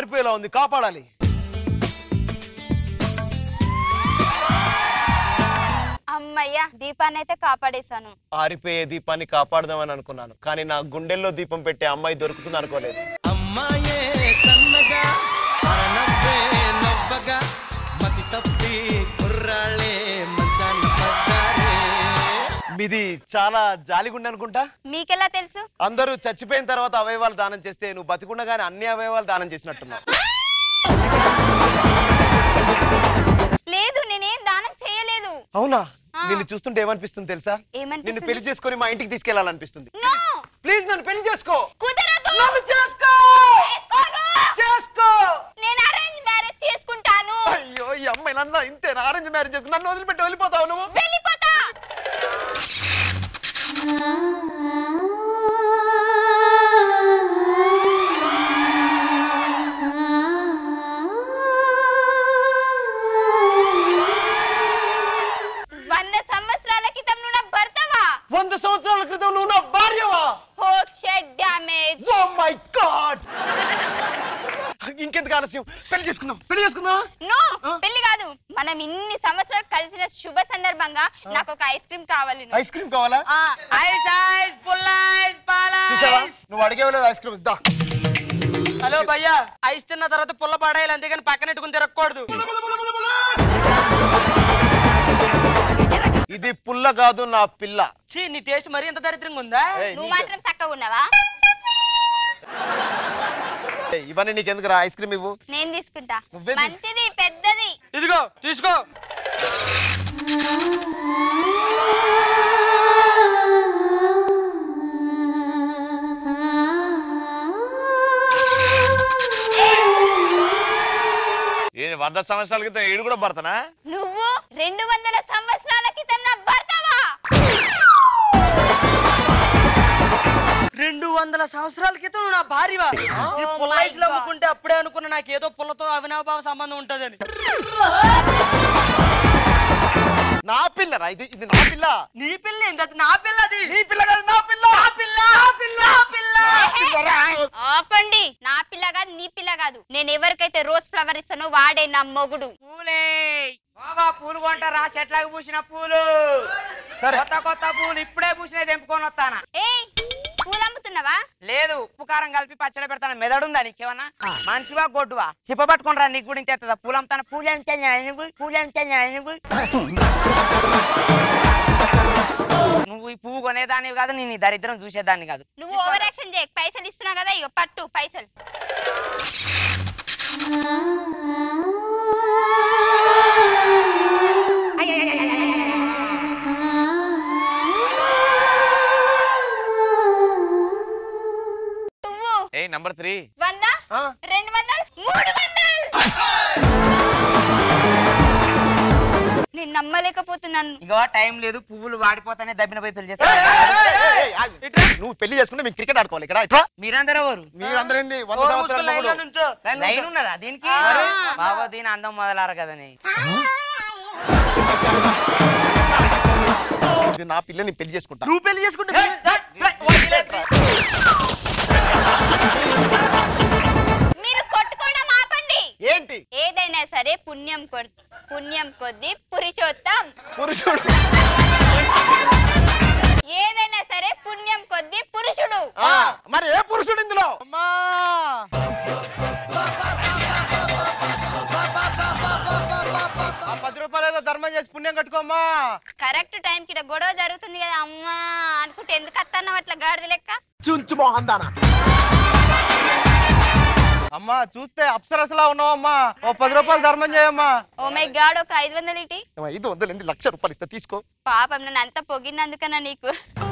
ఆరిపోయేలా ఉంది కాపాడాలి అమ్మయ్య దీపాన్ని అయితే కాపాడేశాను ఆరిపోయే దీపాన్ని కాపాడదామని అనుకున్నాను కానీ నా గుండెల్లో దీపం పెట్టే అమ్మాయి దొరుకుతుంది అనుకోలేదు అమ్మాయే సన్నగా అరనవ్వే నవ్వగా మతి తప్పి కుర్రాళ్ళే మంచాన పడ్డారే మీది చాలా జాలిగుండె అనుకుంటా మీకెలా తెలుసు అందరూ చచ్చిపోయిన తర్వాత అవయవాలు దానం చేస్తే నువ్వు బతికుండగానే అన్ని అవయవాలు దానం చేసినట్టున్నావు లేదు నేనేం దానం చేయలేదు అవునా ఆ. నిన్ను చూస్తుంటే ఏమనిపిస్తుంది తెలుసా నిన్ను ఏమనిపిస్తుంది? పెళ్లి చేసుకొని మా ఇంటికి తీసుకెళ్లాలనిపిస్తుంది నో ప్లీజ్ నన్ను పెళ్లి చేసుకో కుదరదు నన్ను చేసుకో చేసుకోను. చేసుకో నేను అరేంజ్ మ్యారేజ్ చేసుకుంటాను అయ్యో ఈ అమ్మాయి నన్ను ఇంతే అరేంజ్ మ్యారేజ్ చేసుకుని నన్ను వదిలిపెట్టి వెళ్ళిపోతావు నువ్వు వెళ్ళిపోతా వంద సంవత్సరాల క్రితం నువ్వు నా భర్తవా వంద సంవత్సరాల క్రితం నువ్వు నా భార్యవా హోప్ షెడ్ డ్యామేజ్ ఓ మై గాడ్ ఇంకెందుకు ఆలస్యం పెళ్లి చేసుకుందాం పెళ్లి చేసుకుందాం నో ఆ? పెళ్లి కాదు మనం ఇన్ని సంవత్సరాలు కలిసిన శుభ సందర్భంగా నాకు ఒక ఐస్ క్రీమ్ కావాలి నువ్వు. ఐస్ క్రీమ్ కావాలా ఆ, ఐస్ ఐస్ పుల్ల ఐస్ పాల చూసావా ఐస్. నువ్వు అడిగేవాళ్ళు ఐస్ క్రీమ్ ఇద్దా హలో భయ్యా ఐస్ తిన్న తర్వాత పుల్ల పడేయాలి అంతేగాని పక్కన పెట్టుకుని తిరగకూడదు ఇది పుల్ల కాదు నా పిల్ల చీ నీ టేస్ట్ మరీ ఎంత దరిద్రంగా ఉందా ఏయ్, నువ్వు నీకే- మాత్రం చక్కగా ఉన్నావా ఏయ్, ఇవన్నీ నీకెందుకు రా ఐస్ క్రీమ్ ఇవ్వు నేను తీసుకుంటా నువ్వే తీసు- మంచిది పెద్దది ఇదిగో తీసుకో ఏ వంద సంవత్సరాల క్రితం ఏడు కూడా పడతానా నువ్వు రెండు వందల సంవత్సరాల క్రితం నా భర్తవా రెండు వందల సంవత్సరాల క్రితం నువ్వు నా భార్యవా ఈ Oh పుల్ల my ఐస్లో God. అమ్ముకుంటే అప్పుడే అనుకున్నా నాకు ఏదో పుల్లతో అవినాభావ సంబంధం ఉంటదని నా పిల్లరా ఇది ఇది నా పిల్ల నీ పిల్ల ఏంటి అది నా పిల్ల అది నీ పిల్ల కాదు నా పిల్ల నా పిల్ల నా పిల్ల నా పిల్ల ఆపండి నా పిల్ల కాదు నీ పిల్ల కాదు నేను ఎవరికైతే రోజ్ ఫ్లవర్ ఇస్తానో వాడే నా మొగుడు పూలే బాగా పూలు కొంటారా చెట్లకు పూసిన పూలు సరే కొత్త కొత్త పూలు ఇప్పుడే పూసినవి తెంపుకొని వస్తానా ఏయ్ పూలు అమ్ముతున్నావా లేదు ఉప్పు కారం కలిపి పచ్చడి పెడతాను మెదడుందా నీకేమన్నా మనిషివా గొడ్డువా చిప్ప పట్టుకుంటారా నీకు కూడా ఇంత పూలు అమ్ముతాను పూలు ఎంత పూలు ఎంత నువ్వు ఈ పువ్వు కొనేదాన్ని కాదు నేను ఈ దరిద్రం చూసేదాన్ని కాదు నువ్వు ఓవర్ యాక్షన్ చేయకు పైసలు ఇస్తున్నావు కదా ఇక పట్టు పైసలు నువ్వు ఏ నంబర్ త్రీ వంద ఆ? రెండు వందలు మూడు వందలు నేను నమ్మలేకపోతున్నాను ఇగో టైం లేదు పువ్వులు వాడిపోతానే దబ్బిన పోయి పెళ్లి ఏయ్, చేస్తా ఏయ్, ఏయ్, ఏయ్, ఆగు. నువ్వు పెళ్లి చేసుకుంటే మేము క్రికెట్ ఆడుకోవాలి ఇక్కడ ఇట్లా మీరందరూ ఎవరు మీరందరూ ఏంది వంద ఓ సంవత్సరాల మూసుకొని లైన్లో మొగుడు. నుంచో. లైన్ ఉన్నదా దీనికి మరి? బాబా దీని అందం మొదలారు కదని ఇది నా పిల్లని పెళ్లి చేసుకుంటా నువ్వు పెళ్లి చేసుకుంటే మీరు కొట్టుకోవడం ఆపండి ఏంటి ఏదైనా సరే పుణ్యం కొ- పుణ్యం కొద్ది పురుషోత్తం పురుషుడు ఏదైనా సరే పుణ్యం కొద్ది పురుషుడు ఆ, మరి ఏ పురుషుడు ఇందులో అమ్మా ఆ పది రూపాయలు ఏదో ధర్మం చేసి పుణ్యం కట్టుకోమ్మా కరెక్ట్ టైం కి గొడవ జరుగుతుంది కదా అమ్మా అనుకుంటే ఎందుకు అత్తన్నావు అట్లా గాడిద లెక్క చుంచు మోహన్ దానా అమ్మా చూస్తే అప్సరసలా ఉన్నావమ్మా ఓ పది రూపాయలు ధర్మం చేయమ్మా ఓ మై గాడ్ ఒక ఐదు వందలు ఇటీ ఏమ్మా, ఇది వందలు ఎనిమిది లక్ష రూపాయలు ఇస్తా తీసుకో పాపం నన్ను అంత పొగినందుకన్నా నీకు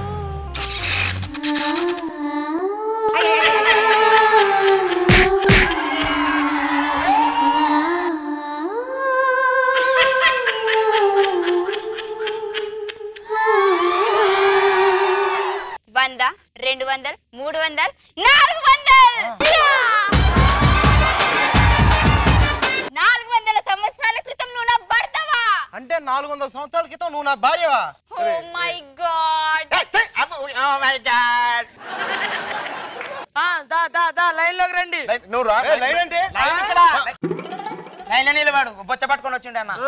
వంద రెండు వందలు మూడు వందలు నాలుగు వందలు నాలుగు వందల సంవత్సరాల క్రితం నువ్వు నా భర్తవా అంటే నాలుగు వందల సంవత్సరాల క్రితం నువ్వు నా భార్యవా ఓ మై గాడ్ ఆ దా దా దా లైన్ లోకి రండి నువ్వు రా లైన్ అంటే లైన్ ఇక్కడ లైన్ లో నిలబడు బొచ్చ పట్టుకొని వచ్చిండే అన్న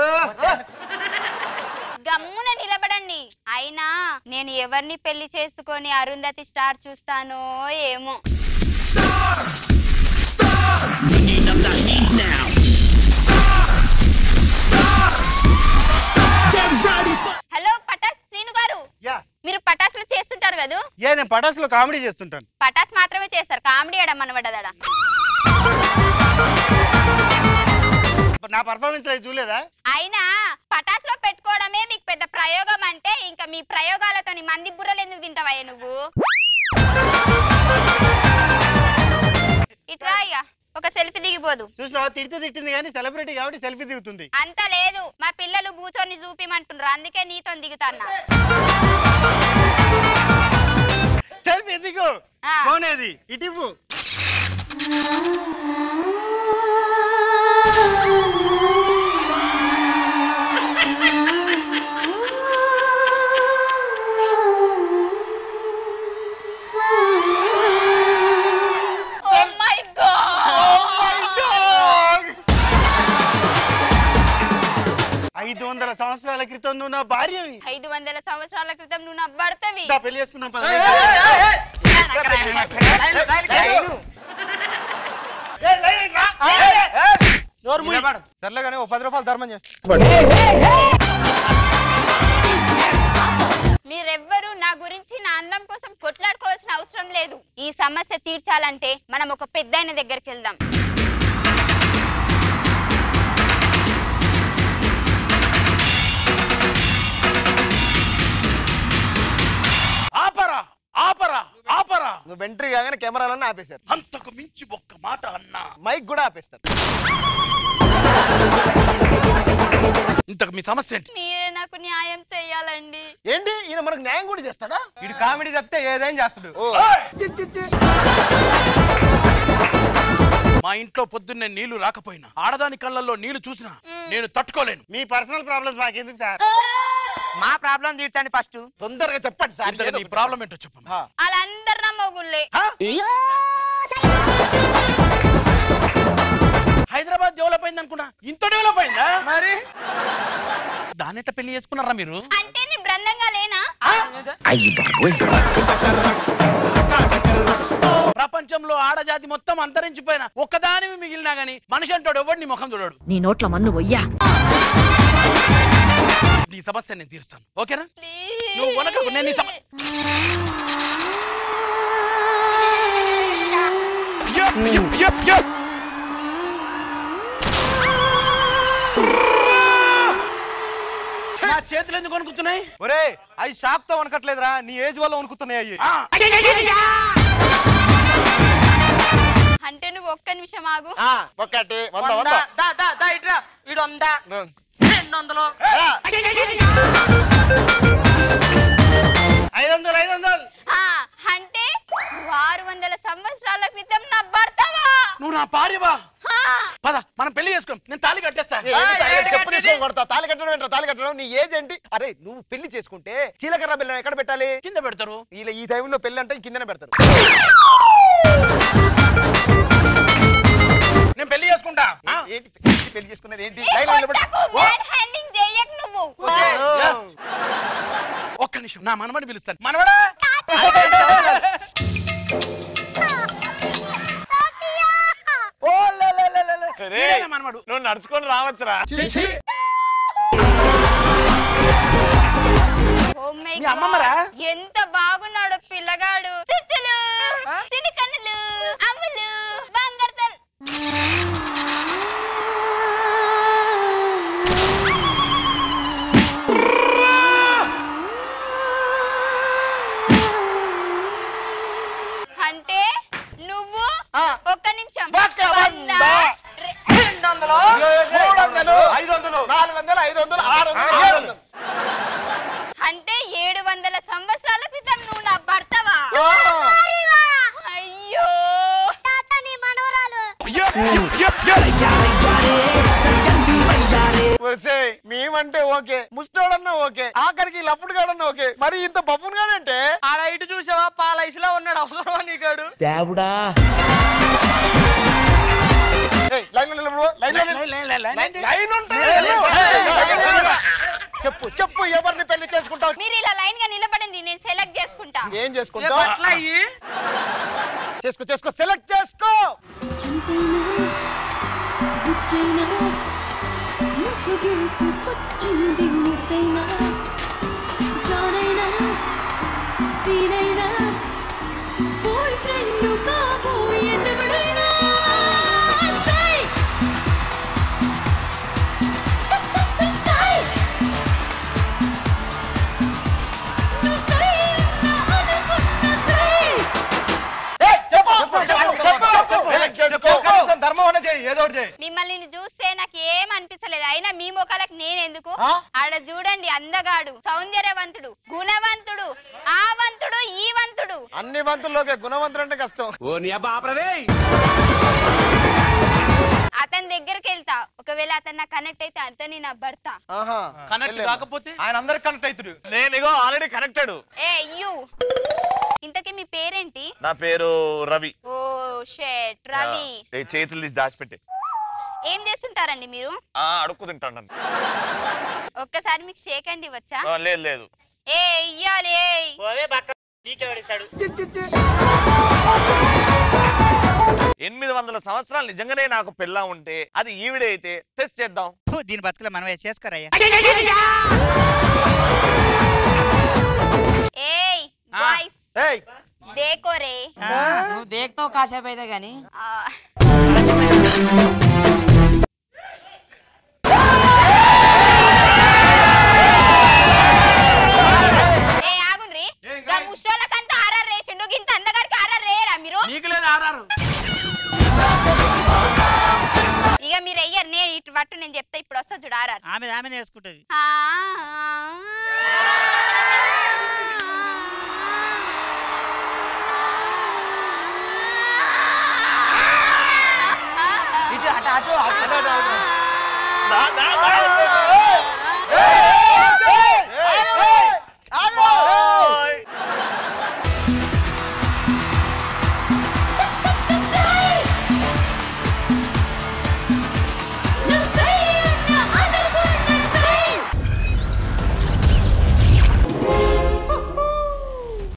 గమ్మున నిలబడండి అయినా నేను ఎవరిని పెళ్లి చేసుకొని అరుంధతి స్టార్ చూస్తానో ఏమో హలో పటాస్ శ్రీను గారు యా మీరు పటాసులు చేస్తుంటారు కదా ఏ నేను పటాసులో కామెడీ చేస్తుంటాను పటాస్ మాత్రమే చేస్తారు కామెడీ ఆడ మనబడ్డదడ నా పర్ఫార్మెన్స్ అవి చూడలేదా అయినా పటాసులో పెట్టుకోవడమే మీకు పెద్ద ప్రయోగం అంటే ఇంకా మీ ప్రయోగాలతో మంది బుర్రలు ఎందుకు తింటావయ్య నువ్వు ఇట్రా ఇక ఒక సెల్ఫీ దిగిపోదు చూసినావా తిడితే తిట్టింది కానీ సెలబ్రిటీ కాబట్టి సెల్ఫీ దిగుతుంది అంత లేదు మా పిల్లలు కూర్చొని చూపిమంటున్నారు అందుకే నీతో దిగుతాన్నా సెల్ఫీ దిగు ఆ. పోనేది ఇటు ఇవ్వు. Oh my God! ఐదు వందల సంవత్సరాల క్రితం నువ్వు నా భార్య ఐదు వందల సంవత్సరాల క్రితం నువ్వు నా భర్తవి పెళ్లి చేసుకుందాం పద. నిలబడు సర్లే కానీ ఓ పది రూపాయలు ధర్మం చేయి మీరెవ్వరూ నా గురించి నా అందం కోసం కొట్లాడుకోవాల్సిన అవసరం లేదు ఈ సమస్య తీర్చాలంటే మనం ఒక పెద్దాయన దగ్గరికి వెళ్దాం ఆపరా ఆపరా ఆపరా నువ్వు ఎంట్రీ కాగానే కెమెరాలన్నీ ఆపేశారు అంతకు మించి ఒక్క మాట అన్నా మైక్ కూడా ఆపేస్తారు ఇంతకు మీ సమస్య ఏంటి మీరే నాకు న్యాయం చెయ్యాలండి ఏంటి ఈయన మనకు న్యాయం కూడా చేస్తాడా ఇడు కామెడీ చెప్తే ఏదైనా చేస్తాడు మా ఇంట్లో పొద్దున్నే నీళ్లు రాకపోయినా ఆడదాని కళ్ళల్లో నీళ్లు చూసినా నేను తట్టుకోలేను మీ పర్సనల్ ప్రాబ్లమ్స్ మాకెందుకు సార్ మా ప్రాబ్లం తీర్చండి ఫస్ట్ తొందరగా చెప్పండి సార్ ఇంతకు ఏదో నీ ఒకటి. ప్రాబ్లం ఏంటో చెప్పు ఆ. వాళ్ళందరు నా మొగుళ్ళే హైదరాబాద్ డెవలప్ అయింది అనుకున్నా ఇంత డెవలప్ అయిందా మరి దాని ఎట్ట పెళ్లి చేసుకున్నారా మీరు అంటే నీ బృందంగా లేనా ప్రపంచంలో ఆడజాతి మొత్తం అంతరించిపోయిన ఒక్కదానివి మిగిలినా గాని మనిషి అంటాడు ఎవడు నీ ముఖం చూడడు నీ నోట్ల మన్ను వయ్యా నీ సమస్య నేను తీరుస్తాను ఓకేనా నువ్వు వనకకు నేను నీ సమ నా చేతులు ఎందుకు కొనుక్కుతున్నాయి ఒరే అవి షాక్ తో వనకట్లేదురా నీ ఏజ్ వల్ల వణుకుతున్నాయి అయ్యి అంటే నువ్వు ఒక్క నిమిషం ఆగు ఒకటి వంద వంద వంద దా దా దా ఇట్రా ఇడు వంద రెండు వందలు ఐదు వందలు ఐదు వందలు ఆ, అంటే నువ్వు ఆరు వందల సంవత్సరాల క్రితం నా భర్తవా నువ్వు నా భార్యవా ఆ, పద మనం పెళ్లి చేసుకోం నేను తాళి కట్టేస్తా ఏంటి తాళి ఏంటి చెప్పు కట్టేది? తీసుకొని కొడతా తాళి కట్టడం ఏంట్రా తాళి కట్టడం నీ ఏజ్ ఏంటి అరే నువ్వు పెళ్లి చేసుకుంటే చీలకర్ర బెల్లం ఎక్కడ పెట్టాలి కింద పెడతారు ఇలా ఈ టైంలో పెళ్లి అంటే కిందనే పెడతారు నేను పెళ్లి చేసుకుంటా ఆ? ఏంటి ఏంటి పెళ్లి చేసుకునేది ఏంటి ఏ లైన్లో నిలబడి- కొట్టకు, మ్యాన్ హ్యాండింగ్ చేయకు నువ్వు Yes. ఒక్క నిమిషం నా మనమని పిలుస్తాను మనవడా ఓ, లే, లే, లే, లే, లే. రే, ఈయనేనా మనమడు నువ్వు నడుచుకొని రావచ్చురా Oh my మీ అమ్మమ్మరా? God. ఎంత బాగున్నాడు పిల్లగాడు చిచ్చులు చిన్ని కన్నులు అమ్ములు బంగారు తల్- అంటే నువ్వు ఒక్క నిమిషం వంద, రె- రెండు వందలు మూడు వందలు ఐదు వందలు నాలుగు వందలు ఐదు వందలు ఆరు వందలు ఏడు వందలు అంటే ఏడు వందల సంవత్సరాల క్రితం నువ్వు నా భర్తవా అయ్యో వస్తే మేమంటే అంటే ఓకే ముస్టోడన్నా ఓకే ఆఖరికి లప్పుడు గాడన్నా ఓకే మరి ఇంత బఫున్ గాడంటే ఆడ ఇటు చూసావా పాల ఇసులో ఉన్నాడు అవసరమా నీకాడు ఏయ్, లైన్ లో నిలబడు, లైన్ లో నిలబడు. లై- లై- లై- లై- లై- లైన్ ఉంటుంది. ఏయ్, లైన్ లో నిలబడు. చెప్పు చెప్పు ఎవరిని పెళ్లి చేసుకుంటావు మీరు ఇలా లైన్ గా నిలబడండి నేను సెలెక్ట్ చేసుకుంటా ఏం చేసుకుంటావు అట్లా అయ్యి చేసుకో చేసుకో సెలెక్ట్ చేసుకో చంపైనా బుచ్చైనా ముసుగేసు పచ్చింది ముద్దైనా జానైనా సీనైనా బాయ్ ఫ్రెండ్ కాబోయే దేవుడైనా సై సై, సై, సై, సై. నువ్వు సై నా అనుకున్న సై ఏయ్, చెప్పు చెప్పు చెప్పు చెప్పు సెలెక్ట్ చేసుకో కనీసం ధర్మం అనే చేయి ఏదో ఒకటి చేయి మిమ్మల్ని చూస్తే నాకు ఏం అనిపిస్తలేదు అయినా మీ ముఖాలకు నేను ఎందుకు ఆ? ఆడ చూడండి అందగాడు సౌందర్యవంతుడు గుణవంతుడు ఆ వంతుడు ఈ వంతుడు అన్ని వంతుల్లోకే గుణవంతుడు అంటే కష్టం అతని దగ్గరికి వెళ్తా ఒకవేళ అతను నాకు కనెక్ట్ అయితే అతని నా భర్త ఆహా కనెక్ట్ కాకపోతే ఆయన అందరికి కనెక్ట్ అవుతుడు నేను ఇగో ఆల్రెడీ కనెక్టెడ్ ఏ యు ఇంతకీ మీ పేరేంటి నా పేరు రవి ఓ షేట్ రవి ఏ చేతులు తీసి దాచిపెట్టి ఏం చేస్తుంటారండి మీరు ఆ అడుక్కు తింటాను నన్ను. ఒక్కసారి మీకు షేక్ అండి వచ్చా ఆ, లేదు లేదు ఏ ఇయ్యాలి ఏయ్. ఎనిమిది వందల సంవత్సరాలు నిజంగానే నాకు పెళ్ళా ఉంటే అది ఈవిడే అయితే టెస్ట్ చేద్దాం దీని బతుకులో మనమే చేసుకోరయ్యా ఏయ్ బాయ్స్ ఏయ్ దేకో రే నువ్వు దేక్తావు కాసేపు అయితే గాని ఆ, ఏ ఆగుండ్రి గా ముష్టోళ్ళకంతా ఆర్ఆర్ రేసిండు ఇంత అందగాడికి ఆర్ఆర్ రేయరా మీరు నీకు లేదు ఆర్ఆర్ ఇక మీరు అయ్యారు నేను ఇటు పట్టు నేను చెప్తా ఇప్పుడు వస్తా చూడు ఆర్ఆర్ ఆమె ఆమె వేసుకుంటది ఆ, ఇటు అటు అటు అటు దా, దా, దా.